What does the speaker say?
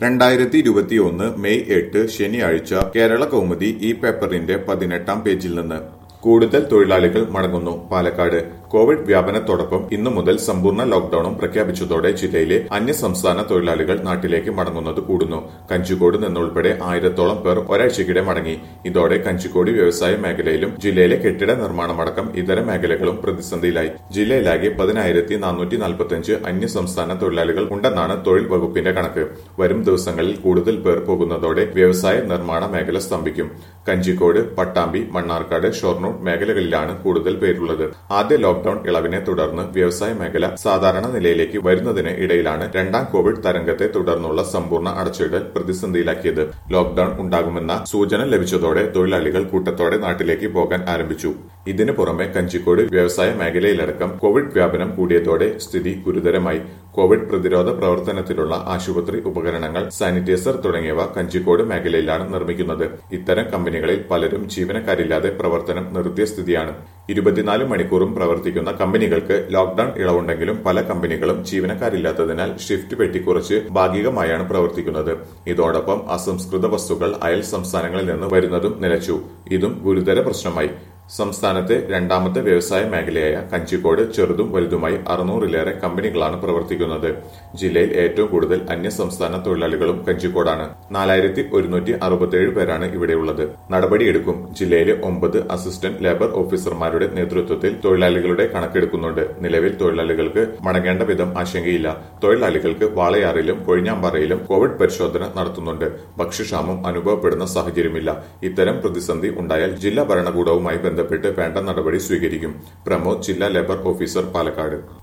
രണ്ടായിരത്തി ഇരുപത്തിയൊന്ന് മെയ് എട്ട് ശനിയാഴ്ച കേരള കൗമുദി ഈ പേപ്പറിന്റെ പതിനെട്ടാം പേജിൽ നിന്ന് കൂടുതൽ തൊഴിലാളികൾ മടങ്ങുന്നു പാലക്കാട് കോവിഡ് വ്യാപനത്തോടൊപ്പം ഇന്നു മുതൽ സമ്പൂർണ്ണ ലോക്ഡൌണും പ്രഖ്യാപിച്ചതോടെ ജില്ലയിലെ അന്യസംസ്ഥാന തൊഴിലാളികൾ നാട്ടിലേക്ക് മടങ്ങുന്നത് കൂടുന്നു കഞ്ചിക്കോട് നിന്നുൾപ്പെടെ ആയിരത്തോളം പേർ ഒരാഴ്ചക്കിടെ മടങ്ങി ഇതോടെ കഞ്ചിക്കോട് വ്യവസായ മേഖലയിലും ജില്ലയിലെ കെട്ടിട നിർമ്മാണമടക്കം ഇതര മേഖലകളും പ്രതിസന്ധിയിലായി ജില്ലയിലാകെ പതിനായിരത്തി നാനൂറ്റി നാൽപ്പത്തിയഞ്ച് അന്യസംസ്ഥാന തൊഴിലാളികൾ ഉണ്ടെന്നാണ് തൊഴിൽ വകുപ്പിന്റെ കണക്ക് വരും ദിവസങ്ങളിൽ കൂടുതൽ പേർ പോകുന്നതോടെ വ്യവസായ നിർമ്മാണ മേഖല സ്തംഭിക്കും കഞ്ചിക്കോട് പട്ടാമ്പി മണ്ണാർക്കാട് ഷൊർണൂർ മേഖലകളിലാണ് കൂടുതൽ പേരുള്ളത് ആദ്യ ലോക്ഡൌൺ ഇളവിനെ തുടർന്ന് വ്യവസായ മേഖല സാധാരണ നിലയിലേക്ക് വരുന്നതിന് ഇടയിലാണ് രണ്ടാം കോവിഡ് തരംഗത്തെ തുടർന്നുള്ള സമ്പൂർണ്ണ അടച്ചിടൽ പ്രതിസന്ധിയിലാക്കിയത് ലോക്ഡൌൺ ഉണ്ടാകുമെന്ന സൂചന ലഭിച്ചതോടെ തൊഴിലാളികൾ കൂട്ടത്തോടെ നാട്ടിലേക്ക് പോകാൻ ആരംഭിച്ചു ഇതിനു പുറമെ കഞ്ചിക്കോട് വ്യവസായ മേഖലയിലടക്കം കോവിഡ് വ്യാപനം കൂടിയതോടെ സ്ഥിതി ഗുരുതരമായി കോവിഡ് പ്രതിരോധ പ്രവർത്തനത്തിലുള്ള ആശുപത്രി ഉപകരണങ്ങൾ സാനിറ്റൈസർ തുടങ്ങിയവ കഞ്ചിക്കോട് മേഖലയിലാണ് നിർമ്മിക്കുന്നത് ഇത്തരം കമ്പനികളിൽ പലരും ജീവനക്കാരില്ലാതെ പ്രവർത്തനം നിർത്തിയ സ്ഥിതിയാണ് ഇരുപത്തിനാല് മണിക്കൂറും പ്രവർത്തിക്കുന്ന കമ്പനികൾക്ക് ലോക്ഡൌൺ ഇളവുണ്ടെങ്കിലും പല കമ്പനികളും ജീവനക്കാരില്ലാത്തതിനാൽ ഷിഫ്റ്റ് വെട്ടിക്കുറച്ച് ഭാഗികമായാണ് പ്രവർത്തിക്കുന്നത് ഇതോടൊപ്പം അസംസ്കൃത വസ്തുക്കൾ അയൽ സംസ്ഥാനങ്ങളിൽ നിന്ന് വരുന്നതും നിലച്ചു ഇതും ഗുരുതര പ്രശ്നമായി സംസ്ഥാനത്തെ രണ്ടാമത്തെ വ്യവസായ മേഖലയായ കഞ്ചിക്കോട് ചെറുതും വലുതുമായി അറുന്നൂറിലേറെ കമ്പനികളാണ് പ്രവർത്തിക്കുന്നത് ജില്ലയിൽ ഏറ്റവും കൂടുതൽ അന്യസംസ്ഥാന തൊഴിലാളികളും കഞ്ചിക്കോടാണ് നാലായിരത്തി ഒരുന്നൂറ്റി അറുപത്തിയേഴ് പേരാണ് ഇവിടെയുള്ളത് നടപടിയെടുക്കും ജില്ലയിലെ ഒമ്പത് അസിസ്റ്റന്റ് ലേബർ ഓഫീസർമാരുടെ നേതൃത്വത്തിൽ തൊഴിലാളികളുടെ കണക്കെടുക്കുന്നുണ്ട് നിലവിൽ തൊഴിലാളികൾക്ക് മടങ്ങേണ്ട വിധം ആശങ്കയില്ല തൊഴിലാളികൾക്ക് വാളയാറിലും കൊഴിഞ്ഞാമ്പാറയിലും കോവിഡ് പരിശോധന നടത്തുന്നുണ്ട് ഭക്ഷ്യക്ഷാമം അനുഭവപ്പെടുന്ന സാഹചര്യമില്ല ഇത്തരം പ്രതിസന്ധി ഉണ്ടായാൽ ജില്ലാ ഭരണകൂടവുമായി ബന്ധപ്പെട്ട് വേണ്ട നടപടി സ്വീകരിക്കും പ്രമോദ് ജില്ലാ ലേബർ ഓഫീസർ പാലക്കാട്